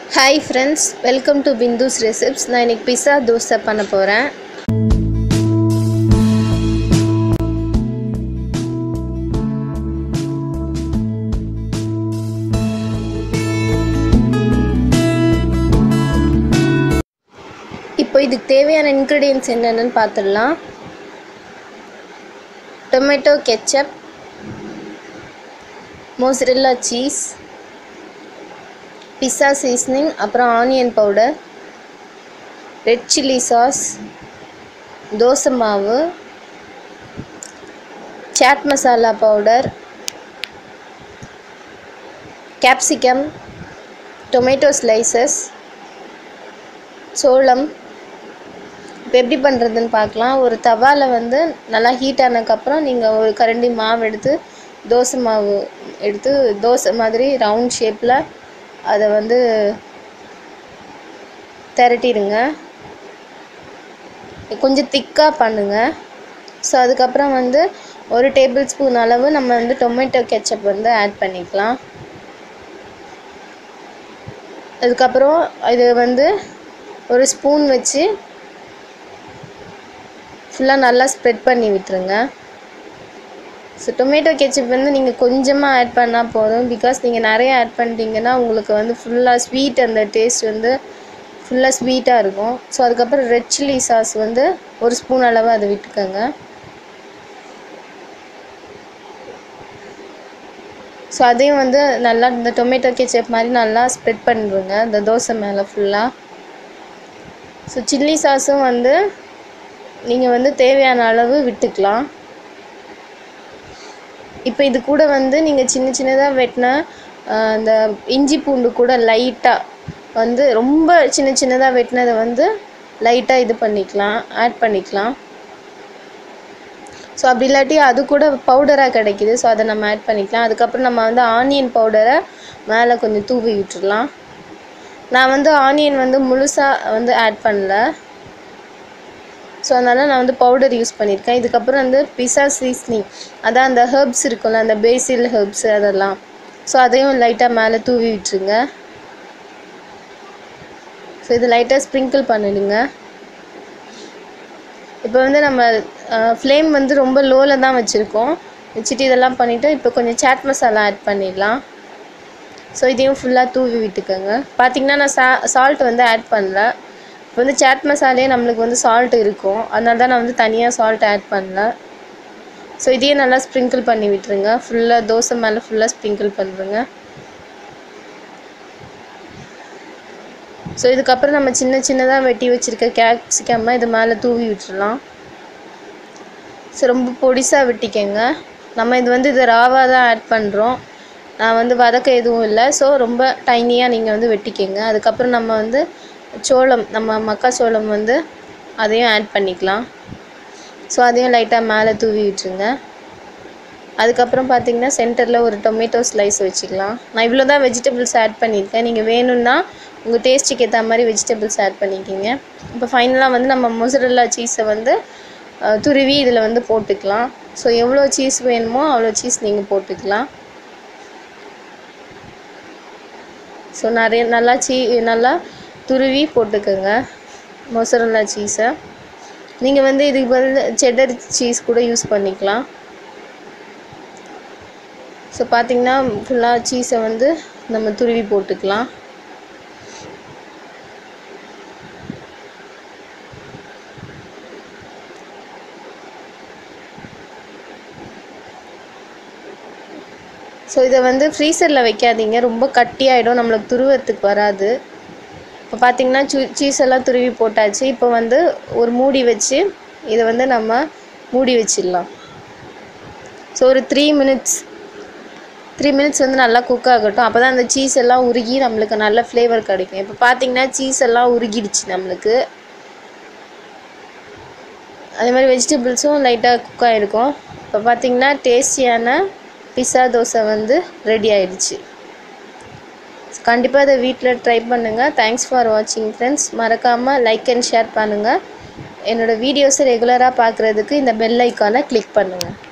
hi friends welcome to Bindu's recipes நான் இன்னைக்கு pizza dosa பண்ண போகிறேன் இப்போ இதுக்கு தேவையான இன்க்ரீடியன்ஸ் என்னென்னு பார்த்துடலாம் tomato ketchup mozzarella cheese pizza seasoning அப்புறம் onion powder red chilli sauce dosa மாவு chaat masala powder capsicum tomato slices சோளம் இப்போ எப்படி பண்ணுறதுன்னு பார்க்கலாம் ஒரு தவாவில் வந்து நல்லா ஹீட் ஆனதுக்கப்புறம் நீங்கள் ஒரு கரண்டி மாவு எடுத்து தோசை மாவு எடுத்து தோசை மாதிரி ரவுண்ட் ஷேப்பில் அதை வந்து திரட்டிடுங்க கொஞ்சம் திக்காக பண்ணுங்கள் ஸோ அதுக்கப்புறம் வந்து ஒரு டேபிள் ஸ்பூன் அளவு நம்ம வந்து டொமேட்டோ கெச்சப் வந்து ஆட் பண்ணிக்கலாம் அதுக்கப்புறம் இது வந்து ஒரு ஸ்பூன் வச்சு ஃபுல்லாக நல்லா ஸ்ப்ரெட் பண்ணி விட்டுருங்க ஸோ டொமேட்டோ கெச்சப் வந்து நீங்கள் கொஞ்சமாக ஆட் பண்ணால் போதும் பிகாஸ் நீங்கள் நிறைய ஆட் பண்ணிட்டீங்கன்னா உங்களுக்கு வந்து ஃபுல்லாக ஸ்வீட் அந்த டேஸ்ட் வந்து ஃபுல்லாக ஸ்வீட்டாக இருக்கும் ஸோ அதுக்கப்புறம் ரெட் சில்லி சாஸ் வந்து ஒரு ஸ்பூன் அளவு அதை விட்டுக்கோங்க ஸோ அதையும் வந்து நல்லா இந்த டொமேட்டோ கெச்சப் மாதிரி நல்லா ஸ்ப்ரெட் பண்ணிடுங்க இந்த தோசை மேலே ஃபுல்லாக ஸோ சில்லி சாஸும் வந்து நீங்கள் வந்து தேவையான அளவு விட்டுக்கலாம் இப்போ இது கூட வந்து நீங்கள் சின்ன சின்னதாக வெட்டின அந்த இஞ்சி பூண்டு கூட லைட்டாக வந்து ரொம்ப சின்ன சின்னதாக வெட்டினதை வந்து லைட்டாக இது பண்ணிக்கலாம் ஆட் பண்ணிக்கலாம் ஸோ அப்படி இல்லாட்டி அது கூட பவுடராக கிடைக்கிது ஸோ அதை நம்ம ஆட் பண்ணிக்கலாம் அதுக்கப்புறம் நம்ம வந்து ஆனியன் பவுடரை மேலே கொஞ்சம் தூவி விட்டுடலாம் நான் வந்து ஆனியன் வந்து முழுசாக வந்து ஆட் பண்ணல ஸோ அதனால் நான் வந்து பவுடர் யூஸ் பண்ணியிருக்கேன் இதுக்கப்புறம் வந்து பிஸா சீஸ்னிங் அதான் அந்த ஹெர்ப்ஸ் இருக்கும்ல அந்த பேசில் ஹெர்ப்ஸ் அதெல்லாம் ஸோ அதையும் லைட்டாக மேலே தூவி விட்டுருங்க ஸோ இது லைட்டாக ஸ்ப்ரிங்கிள் பண்ணிடுங்க இப்போ வந்து நம்ம ஃப்ளேம் வந்து ரொம்ப லோவில் தான் வச்சுருக்கோம் வச்சுட்டு இதெல்லாம் பண்ணிவிட்டு இப்போ கொஞ்சம் சாட் மசாலா ஆட் பண்ணிடலாம் ஸோ இதையும் ஃபுல்லாக தூவி விட்டுக்கோங்க பார்த்திங்கன்னா நான் சா சால்ட் வந்து ஆட் பண்ணல இப்போ வந்து சாட் மசாலே நம்மளுக்கு வந்து சால்ட் இருக்கும் அதனால தான் நான் வந்து தனியாக சால்ட் ஆட் பண்ணல ஸோ இதையும் நல்லா ஸ்ப்ரிங்கிள் பண்ணி விட்டுருங்க ஃபுல்லாக தோசை மேலே ஃபுல்லாக ஸ்ப்ரிங்கிள் பண்ணுறேங்க ஸோ இதுக்கப்புறம் நம்ம சின்ன சின்னதாக வெட்டி வச்சுருக்க கேப்சிகம்மை இது மேலே தூவி விட்டுடலாம் ஸோ ரொம்ப பொடிசாக வெட்டிக்கங்க நம்ம இது வந்து இது ராவாக தான் ஆட் பண்ணுறோம் நான் வந்து வதக்க எதுவும் இல்லை ஸோ ரொம்ப டைனியாக நீங்கள் வந்து வெட்டிக்கங்க அதுக்கப்புறம் நம்ம வந்து சோளம் நம்ம மக்காச்சோளம் வந்து அதையும் ஆட் பண்ணிக்கலாம் ஸோ அதையும் லைட்டாக மேலே தூவி விட்டுருங்க அதுக்கப்புறம் பார்த்திங்கன்னா சென்டரில் ஒரு டொமேட்டோ ஸ்லைஸ் வச்சுக்கலாம் நான் இவ்வளோ தான் வெஜிடபிள்ஸ் ஆட் பண்ணியிருக்கேன் நீங்கள் வேணும்னா உங்கள் டேஸ்ட்டுக்கு ஏற்ற மாதிரி வெஜிடபிள்ஸ் ஆட் பண்ணிக்கிங்க இப்போ ஃபைனலாக வந்து நம்ம மொசரல்லா சீஸை வந்து துருவி இதில் வந்து போட்டுக்கலாம் ஸோ எவ்வளோ சீஸ் வேணுமோ அவ்வளோ சீஸ் நீங்கள் போட்டுக்கலாம் ஸோ நிறைய நல்லா சீ நல்லா துருவி போட்டுக்கோங்க மொசரல்லா சீஸை நீங்கள் வந்து இதுக்கு பதில் செட்டர் சீஸ் கூட யூஸ் பண்ணிக்கலாம் ஸோ பார்த்திங்கன்னா ஃபுல்லாக சீஸை வந்து நம்ம துருவி போட்டுக்கலாம் ஸோ இதை வந்து ஃப்ரீசரில் வைக்காதீங்க ரொம்ப கட்டியாயிடும் நம்மளுக்கு துருவத்துக்கு வராது இப்போ பார்த்திங்கன்னா சூ சீஸ் எல்லாம் துருவி போட்டாச்சு இப்போ வந்து ஒரு மூடி வச்சு இதை வந்து நம்ம மூடி வச்சிடலாம் ஸோ ஒரு த்ரீ மினிட்ஸ் த்ரீ மினிட்ஸ் வந்து நல்லா குக் ஆகட்டும் அப்போ தான் அந்த சீஸ் எல்லாம் உருகி நம்மளுக்கு நல்ல ஃப்ளேவர் கிடைக்கும் இப்போ பார்த்திங்கன்னா சீஸ் எல்லாம் உருகிடுச்சு நம்மளுக்கு அதே மாதிரி வெஜிடபிள்ஸும் லைட்டாக குக் ஆகிருக்கும் இப்போ பார்த்திங்கன்னா டேஸ்டியான பிஸா தோசை வந்து ரெடி ஆயிடுச்சு கண்டிப்பாக அதை வீட்டில் ட்ரை பண்ணுங்கள் தேங்க்ஸ் ஃபார் வாட்சிங் ஃப்ரெண்ட்ஸ் மறக்காமல் லைக் அண்ட் ஷேர் பண்ணுங்கள் என்னோடய வீடியோஸை ரெகுலராக பார்க்குறதுக்கு இந்த பெல் ஐக்கானை கிளிக் பண்ணுங்கள்